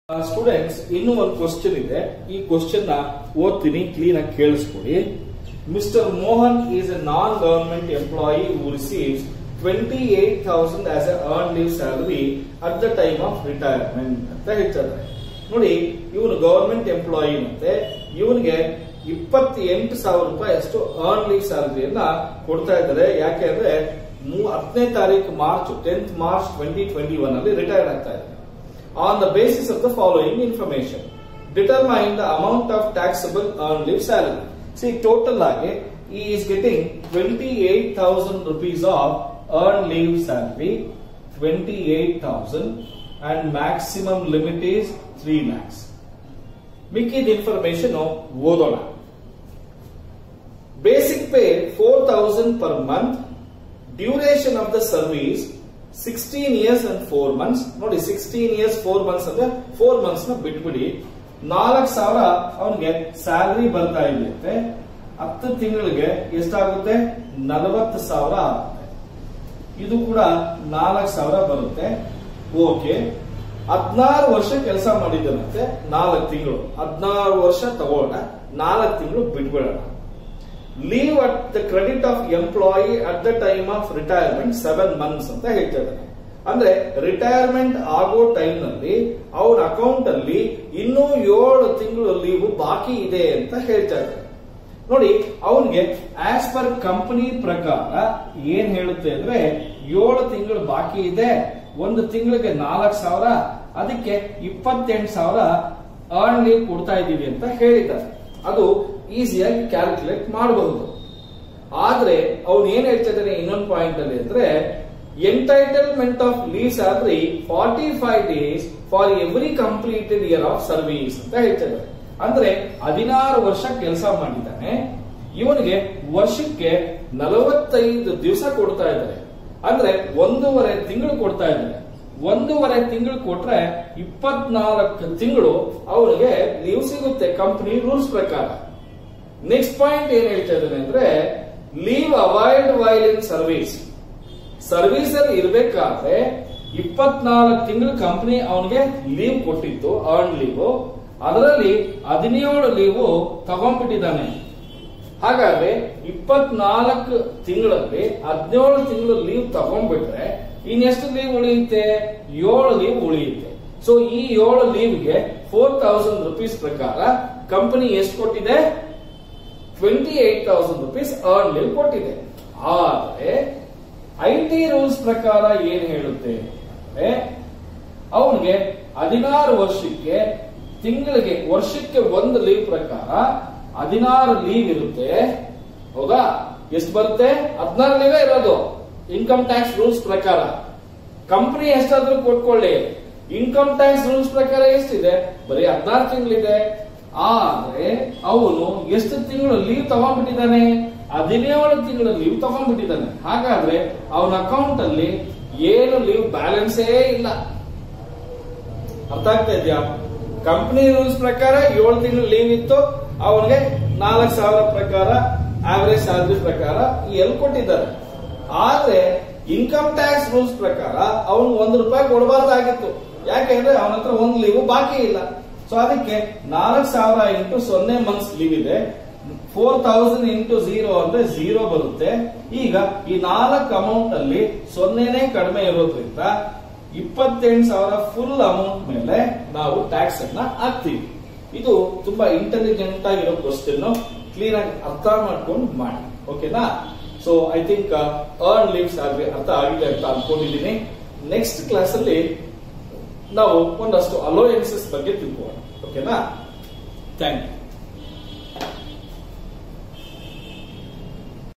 Students ಇನ್ನೂ ಒಂದು question ಇದೆ ಈ ಕ್ವಶನ್ ನ ಓದ್ತೀನಿ ಕ್ಲೀನ್ ಆಗಿ ಕೇಳಿಸ್ಕೊಡಿ mister Mohan is a non government employee who receives twenty eight thousand as a earn leave salary at the time of retirement ಅಂತ ಹೇಳ್ತಾರೆ ನೋಡಿ ಇವನು ಗವರ್ಮೆಂಟ್ ಎಂಪ್ಲಾಯಿ ಮತ್ತೆ ಇವನಿಗೆ ಇಪ್ಪತ್ತೆಂಟು ಸಾವಿರ ರೂಪಾಯಿ ಅಷ್ಟು ಅರ್ನ್ ಲೀವ್ ಸ್ಯಾಲರಿಯನ್ನ ಕೊಡ್ತಾ ಇದ್ದಾರೆ ಯಾಕೆ ಅಂದ್ರೆ ಮೂ- ಹತ್ತನೇ ತಾರೀಕು March tenth March twenty twenty one ಅಲ್ಲಿ ರಿಟೈರ್ಡ್ ಆಗ್ತಾ ಇದ್ದಾರೆ on the basis of the following information. Determine the amount of taxable earned leave salary. See, total ಆಗಿ he is getting 28,000 rupees of earned leave salary, 28,000 and maximum limit is 3 lakhs. ಮಿಕ್ಕಿದ information ಓದೋಣ basic pay four thousand per month duration of the service sixteen years and four months ನೋಡಿ sixteen years four months ಅಂದ್ರೆ four months ನ ಬಿಟ್ಬಿಡಿ ನಾಲ್ಕು ಸಾವಿರ ಅವನಿಗೆ salary ಬರ್ತಾ ಇದೆಯಂತೆ ಹತ್ತು ತಿಂಗಳಿಗೆ ಎಷ್ಟಾಗುತ್ತೆ ನಲವತ್ತು ಸಾವಿರ ಆಗುತ್ತೆ ಇದು ಕೂಡ ನಾಲ್ಕು ಸಾವಿರ ಬರುತ್ತೆ ಓಕೆ ಹದಿನಾರು ವರ್ಷ ಕೆಲಸ ಮಾಡಿದ್ದಾನಂತೆ ನಾಲ್ಕು ತಿಂಗಳು ಹದಿನಾರು ವರ್ಷ ತಗೋಣ ನಾಲ್ಕು ತಿಂಗಳು ಬಿಟ್ಬಿಡೋಣ leave at the credit of employee at the time of retirement seven months ಅಂತ ಹೇಳ್ತಾ ಇದ್ದಾನೆ ಅಂದ್ರೆ ರಿಟೈರ್ಮೆಂಟ್ ಆಗೋ ಟೈಮ್ ನಲ್ಲಿ ಅವನ ಅಕೌಂಟ್ ಅಲ್ಲಿ ಇನ್ನೂ ಏಳು ತಿಂಗಳು ಲೀವ್ ಬಾಕಿ ಇದೆ ಅಂತ ಹೇಳ್ತಾ ಇದ್ದಾರೆ ನೋಡಿ ಅವನಿಗೆ ಆಸ್ ಪರ್ ಕಂಪನಿ ಪ್ರಕಾರ ಏನ್ ಹೇಳುತ್ತೆ ಅಂದ್ರೆ ಏಳು ತಿಂಗಳು ಬಾಕಿ ಇದೆ ಒಂದು ತಿಂಗಳಿಗೆ ನಾಲ್ಕು ಸಾವಿರ ಅದಕ್ಕೆ ಇಪ್ಪತ್ತೆಂಟು ಸಾವಿರ ಅರ್ನ್ ಲೀವ್ ಕೊಡ್ತಾ ಇದೀವಿ ಅಂತ ಹೇಳಿದ್ದಾರೆ ಅದು ಈಸಿಯಾಗಿ ಕ್ಯಾಲ್ಕುಲೇಟ್ ಮಾಡಬಹುದು ಆದ್ರೆ ಅವ್ನು ಏನ್ ಹೇಳ್ತಾ ಇದ್ದಾನೆ ಇನ್ನೊಂದು ಪಾಯಿಂಟ್ ಅಲ್ಲಿ ಅಂದ್ರೆ entitlement of leave salary forty five days for every completed year of service ಅಂತ ಹೇಳ್ತಾ ಇದ್ದಾರೆ ಅಂದ್ರೆ ಹದಿನಾರು ವರ್ಷ ಕೆಲಸ ಮಾಡಿದ್ದಾನೆ ಇವನಿಗೆ ವರ್ಷಕ್ಕೆ ನಲವತ್ತೈದು ದಿವಸ ಕೊಡ್ತಾ ಇದ್ದಾರೆ ಅಂದ್ರೆ ಒಂದೂವರೆ ತಿಂಗಳು ಕೊಡ್ತಾ ಇದ್ದಾರೆ ಒಂದೂವರೆ ತಿಂಗಳು ಕೊಟ್ರೆ ಇಪ್ಪತ್ನಾಲ್ಕು ತಿಂಗಳು ಅವನಿಗೆ ಲೀವ್ ಸಿಗುತ್ತೆ ಕಂಪನಿ ರೂಲ್ಸ್ ಪ್ರಕಾರ ನೆಕ್ಸ್ಟ್ ಪಾಯಿಂಟ್ ಏನ್ ಹೇಳ್ತಾ ಇದ್ದಾನೆ ಅಂದ್ರೆ leave availed while in service service ಅಲ್ಲಿ ಇರ್ಬೇಕಾದ್ರೆ ಇಪ್ಪತ್ನಾಲ್ಕು ತಿಂಗಳು ಕಂಪನಿ ಅವನಿಗೆ ಲೀವ್ ಕೊಟ್ಟಿತ್ತು ಅರ್ನ್ ಲೀವ್ ಅದರಲ್ಲಿ ಹದಿನೇಳು ಲೀವ್ ತಗೊಂಡ್ಬಿಟ್ಟಿದ್ದಾನೆ ಹಾಗಾದ್ರೆ ಇಪ್ಪತ್ನಾಲ್ಕು ತಿಂಗಳಲ್ಲಿ ಹದಿನೇಳು ತಿಂಗಳು ಲೀವ್ ತಗೊಂಡ್ಬಿಟ್ರೆ ಇನ್ನೆಷ್ಟು ಲೀವ್ ಉಳಿಯುತ್ತೆ ಏಳು ಲೀವ್ ಉಳಿಯುತ್ತೆ ಸೊ ಈ ಏಳು ಲೀವ್ಗೆ ಫೋರ್ ತೌಸಂಡ್ ರುಪೀಸ್ ಪ್ರಕಾರ ಕಂಪನಿ ಎಷ್ಟು ಕೊಟ್ಟಿದೆ twenty eight thousand rupees earn leave ಕೊಟ್ಟಿದೆ ಆದ್ರೆ ಐ ಟಿ ರೂಲ್ಸ್ ಪ್ರಕಾರ ಏನ್ ಹೇಳುತ್ತೆ ಅಂದ್ರೆ ಅವನಿಗೆ ಹದಿನಾರು ವರ್ಷಕ್ಕೆ ತಿಂಗಳಿಗೆ ವರ್ಷಕ್ಕೆ ಒಂದು ಲೀವ್ ಪ್ರಕಾರ ಹದಿನಾರು ಲೀವ್ ಇರುತ್ತೆ ಹೌದಾ ಎಷ್ಟು ಬರುತ್ತೆ ಹದಿನಾರು ಲೀವೇ ಇರೋದು ಇನ್ಕಮ್ ಟ್ಯಾಕ್ಸ್ ರೂಲ್ಸ್ ಪ್ರಕಾರ ಕಂಪನಿ ಎಷ್ಟಾದ್ರೂ ಕೊಟ್ಕೊಳ್ಳಿ ಇನ್ಕಮ್ ಟ್ಯಾಕ್ಸ್ ರೂಲ್ಸ್ ಪ್ರಕಾರ ಎಷ್ಟಿದೆ ಬರೀ ಹದಿನಾರು ತಿಂಗಳಿದೆ ಆದ್ರೆ ಅವನು ಎಷ್ಟು ತಿಂಗಳು ಲೀವ್ ತಗೊಂಡ್ಬಿಟ್ಟಿದ್ದಾನೆ ಹದಿನೇಳು ತಿಂಗಳು ಲೀವ್ ತಗೊಂಡ್ಬಿಟ್ಟಿದ್ದಾನೆ ಹಾಗಾದ್ರೆ ಅವನ ಅಕೌಂಟ್ ಅಲ್ಲಿ ಏನು ಲೀವ್ ಬ್ಯಾಲೆನ್ಸೇ ಇಲ್ಲ ಅರ್ಥ ಆಗ್ತಾ ಇದೆಯಾ ಕಂಪನಿ ರೂಲ್ಸ್ ಪ್ರಕಾರ ಏಳು ತಿಂಗಳು ಲೀವ್ ಇತ್ತು ಅವನಿಗೆ ನಾಲ್ಕು ಸಾವಿರ ಪ್ರಕಾರ ಆವರೇಜ್ ಸ್ಯಾಲರಿ ಪ್ರಕಾರ ಎಲ್ಲಿ ಕೊಟ್ಟಿದ್ದಾರೆ ಆದ್ರೆ ಇನ್ಕಮ್ ಟ್ಯಾಕ್ಸ್ ರೂಲ್ಸ್ ಪ್ರಕಾರ ಅವನು ಒಂದು ರೂಪಾಯಿ ಕೊಡಬಾರ್ದಾಗಿತ್ತು ಯಾಕೆಂದ್ರೆ ಅವನ ಹತ್ರ ಒಂದು ಲೀವ್ ಬಾಕಿ ಇಲ್ಲ ಸೊ ಅದಕ್ಕೆ ನಾಲ್ಕು ಸಾವಿರ ಇಂಟು ಸೊನ್ನೆ ಮಂತ್ಸ್ ಲೀವ್ ಇದೆ ಫೋರ್ ತೌಸಂಡ್ ಇಂಟು ಝೀರೋ ಅಂದ್ರೆ ಝೀರೋ ಬರುತ್ತೆ ಈಗ ಈ ನಾಲ್ಕು ಅಮೌಂಟ್ ಅಲ್ಲಿ ಸೊನ್ನೆನೇ ಕಡಿಮೆ ಇರೋದ್ರಿಂದ ಇಪ್ಪತ್ತೆಂಟು ಸಾವಿರ ಫುಲ್ ಅಮೌಂಟ್ ಮೇಲೆ ನಾವು ಟ್ಯಾಕ್ಸ್ ಅನ್ನ ಹಾಕ್ತೀವಿ ಇದು ತುಂಬಾ ಇಂಟೆಲಿಜೆಂಟ್ ಆಗಿರೋ ಕ್ವಶನ್ ಕ್ಲೀನ್ ಆಗಿ ಅರ್ಥ ಮಾಡ್ಕೊಂಡು ಮಾಡಿ ಓಕೆನಾ so I think earn leave salary ಅರ್ಥ ಆಗಿದೆ ಅಂತ ಅನ್ಕೊಂಡಿದ್ದೀನಿ ನೆಕ್ಸ್ಟ್ ಕ್ಲಾಸ್ ಅಲ್ಲಿ ನಾವು ಒಂದಷ್ಟು ಅಲೋಯನ್ಸಸ್ ಬಗ್ಗೆ ತಿಳ್ಕೋಣ ಓಕೆನಾ ಥ್ಯಾಂಕ್ ಯು